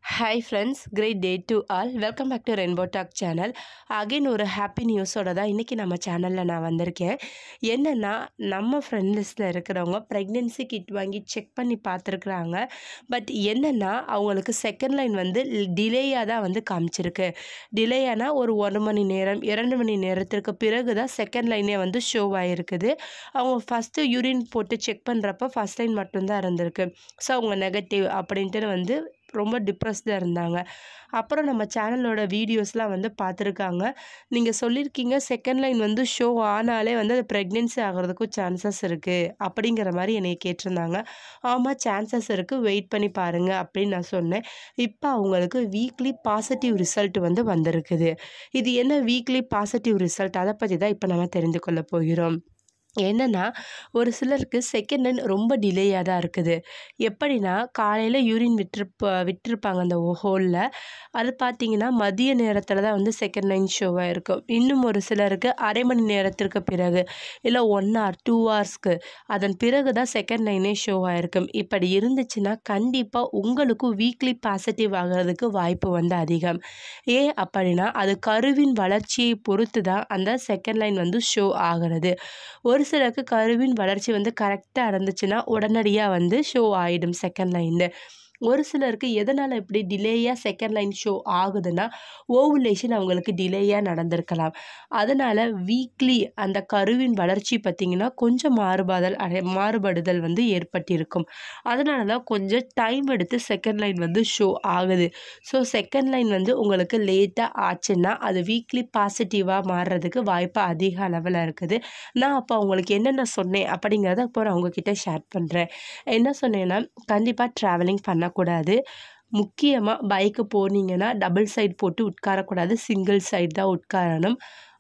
hi friends great day to all welcome back to rainbow talk channel again ஒரு happy நியூஸோட தான் இன்றைக்கி நம்ம சேனலில் நான் வந்திருக்கேன் என்னென்னா நம்ம ஃப்ரெண்ட் லிஸ்ட்டில் இருக்கிறவங்க ப்ரெக்னென்சி கிட் வாங்கி செக் பண்ணி பார்த்துருக்குறாங்க பட் என்னென்னா அவங்களுக்கு செகண்ட் லைன் வந்து டிலேயாக தான் வந்து காமிச்சிருக்கு டிலேயானா ஒரு ஒரு மணி நேரம் இரண்டு மணி நேரத்திற்கு பிறகு தான் செகண்ட் லைனே வந்து ஷோ ஆகிருக்குது அவங்க ஃபஸ்ட்டு யூரின் போட்டு செக் பண்ணுறப்ப ஃபஸ்ட் லைன் மட்டும்தான் இருந்திருக்கு ஸோ அவங்க நெகட்டிவ் அப்படின்ட்டு வந்து ரொம்ப டிப்ரெஸ்டாக இருந்தாங்க அப்புறம் நம்ம சேனலோட வீடியோஸ்லாம் வந்து பார்த்துருக்காங்க நீங்கள் சொல்லியிருக்கீங்க செகண்ட் லைன் வந்து ஷோ ஆனாலே வந்து அது ப்ரெக்னென்சி ஆகிறதுக்கும் சான்சஸ் இருக்குது அப்படிங்கிற மாதிரி என்னை கேட்டிருந்தாங்க ஆமாம் சான்சஸ் இருக்குது வெயிட் பண்ணி பாருங்கள் அப்படின்னு நான் சொன்னேன் இப்போ அவங்களுக்கு வீக்லி பாசிட்டிவ் ரிசல்ட் வந்து வந்திருக்குது இது என்ன வீக்லி பாசிட்டிவ் ரிசல்ட் அதை பற்றி தான் இப்போ நம்ம தெரிந்து கொள்ள போகிறோம் என்னென்னா ஒரு சிலருக்கு செகண்ட் லைன் ரொம்ப டிலேயாக தான் இருக்குது எப்படின்னா காலையில் யூரின் விட்டுருப்ப விட்டுருப்பாங்க அந்த ஹோலில் அது பார்த்தீங்கன்னா மதிய நேரத்தில் தான் வந்து செகண்ட் லைன் ஷோவாக இருக்கும் இன்னும் ஒரு சிலருக்கு அரை மணி நேரத்திற்கு பிறகு இல்லை ஒன் ஹவர் டூ ஹவர்ஸ்க்கு அதன் பிறகு தான் செகண்ட் லைனே ஷோவாக இருக்கும் இப்படி இருந்துச்சுன்னா கண்டிப்பாக உங்களுக்கும் வீக்லி பாசிட்டிவ் ஆகிறதுக்கு வாய்ப்பு வந்து அதிகம் ஏன் அப்படின்னா அது கருவின் வளர்ச்சியை பொறுத்து தான் அந்த செகண்ட் லைன் வந்து ஷோ ஆகிறது ஒரு சிலருக்கு கருவின் வளர்ச்சி வந்து கரெக்டாக இருந்துச்சுன்னா உடனடியாக வந்து ஷோ ஆகிடும் செகண்ட் லைனில் ஒரு சிலருக்கு எதனால் இப்படி டிலேயாக செகண்ட் லைன் ஷோ ஆகுதுன்னா ஓவுலேஷன் அவங்களுக்கு டிலேயாக நடந்திருக்கலாம் அதனால் வீக்லி அந்த கருவின் வளர்ச்சி பார்த்திங்கன்னா கொஞ்சம் மாறுபாதல் அடை மாறுபடுதல் வந்து ஏற்பட்டிருக்கும் அதனால தான் கொஞ்சம் டைம் எடுத்து செகண்ட் லைன் வந்து ஷோ ஆகுது ஸோ செகண்ட் லைன் வந்து உங்களுக்கு லேட்டாக ஆச்சுன்னா அது வீக்லி பாசிட்டிவாக மாறுறதுக்கு வாய்ப்பு அதிக அளவில் இருக்குது நான் அப்போ அவங்களுக்கு என்னென்ன சொன்னேன் அப்படிங்கிறத இப்போ நான் உங்ககிட்ட ஷேர் பண்ணுறேன் என்ன சொன்னேன்னா கண்டிப்பாக ட்ராவலிங் பண்ணக்கூடாது முக்கியமாக பைக்கு போனீங்கன்னா டபுள் சைடு போட்டு உட்காரக்கூடாது சிங்கிள் சைடு தான் உட்காரணும்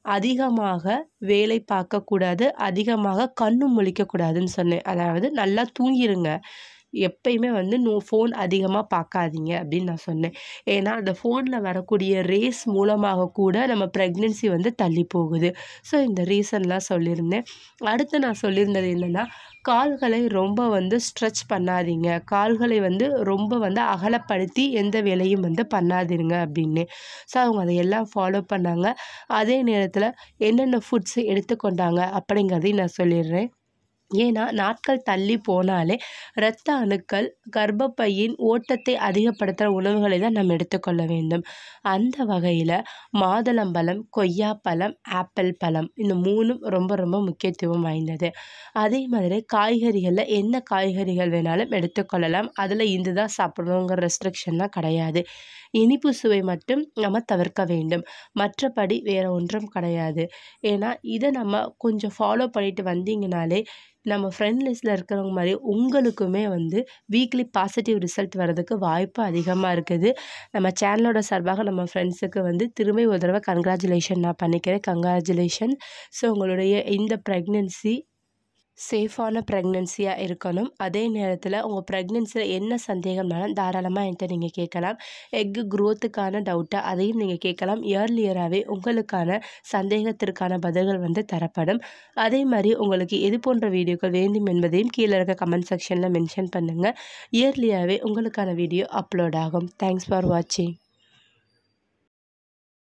அதிகமாக வேலை பார்க்கக்கூடாது அதிகமாக கண்ணும் முழிக்கக்கூடாதுன்னு சொன்னேன் அதாவது நல்லா தூங்கிடுங்க எப்பயுமே வந்து நோ ஃபோன் அதிகமாக பார்க்காதீங்க அப்படின்னு நான் சொன்னேன் ஏன்னா அந்த ஃபோனில் வரக்கூடிய ரேஸ் மூலமாக கூட நம்ம ப்ரெக்னென்சி வந்து தள்ளி போகுது ஸோ இந்த ரீசன்லாம் சொல்லியிருந்தேன் அடுத்து நான் சொல்லியிருந்தது என்னென்னா கால்களை ரொம்ப வந்து ஸ்ட்ரெச் பண்ணாதீங்க கால்களை வந்து ரொம்ப வந்து அகலப்படுத்தி எந்த வேலையும் வந்து பண்ணாதீங்க அப்படின்னு ஸோ அவங்க அதையெல்லாம் ஃபாலோ பண்ணாங்க அதே நேரத்தில் என்னென்ன ஃபுட்ஸ் எடுத்துக்கொண்டாங்க அப்படிங்கிறதையும் நான் சொல்லிடுறேன் ஏன்னா நாட்கள் தள்ளி போனாலே இரத்த அணுக்கள் கர்ப்பப்பையின் ஓட்டத்தை அதிகப்படுத்துகிற உணவுகளை தான் நம்ம எடுத்துக்கொள்ள வேண்டும் அந்த வகையில் மாதுளம்பழம் கொய்யாப்பழம் ஆப்பிள் பழம் இந்த மூணும் ரொம்ப ரொம்ப முக்கியத்துவம் வாய்ந்தது அதே மாதிரி காய்கறிகளில் என்ன காய்கறிகள் வேணாலும் எடுத்துக்கொள்ளலாம் அதில் இது தான் சாப்பிடணுங்கிற ரெஸ்ட்ரிக்ஷன்லாம் கிடையாது இனிப்பு சுவை மட்டும் நம்ம தவிர்க்க வேண்டும் மற்றபடி வேறு ஒன்றும் கிடையாது ஏன்னா இதை நம்ம கொஞ்சம் ஃபாலோ பண்ணிட்டு வந்தீங்கனாலே நம்ம ஃப்ரெண்ட் லிஸ்ட்டில் இருக்கிறவங்க மாதிரி உங்களுக்குமே வந்து வீக்லி பாசிட்டிவ் ரிசல்ட் வர்றதுக்கு வாய்ப்பு அதிகமாக இருக்குது நம்ம சேனலோட சார்பாக நம்ம ஃப்ரெண்ட்ஸுக்கு வந்து திரும்பி ஒரு தடவை கங்க்ராச்சுலேஷன் நான் பண்ணிக்கிறேன் கங்க்ராச்சுலேஷன் ஸோ உங்களுடைய இந்த ப்ரெக்னென்சி சேஃபான ப்ரெக்னென்சியாக இருக்கணும் அதே நேரத்தில் உங்கள் ப்ரெக்னென்சியில் என்ன சந்தேகம்னாலும் தாராளமாக என்கிட்ட நீங்கள் கேட்கலாம் எக்கு க்ரோத்துக்கான டவுட்டாக அதையும் நீங்கள் கேட்கலாம் இயர்லியராகவே உங்களுக்கான சந்தேகத்திற்கான பதில்கள் வந்து தரப்படும் அதே மாதிரி உங்களுக்கு எது போன்ற வீடியோக்கள் வேண்டும் என்பதையும் கீழே இருக்க கமெண்ட் செக்ஷனில் மென்ஷன் பண்ணுங்கள் இயர்லியாகவே உங்களுக்கான வீடியோ அப்லோட் ஆகும் தேங்க்ஸ் ஃபார் வாட்சிங்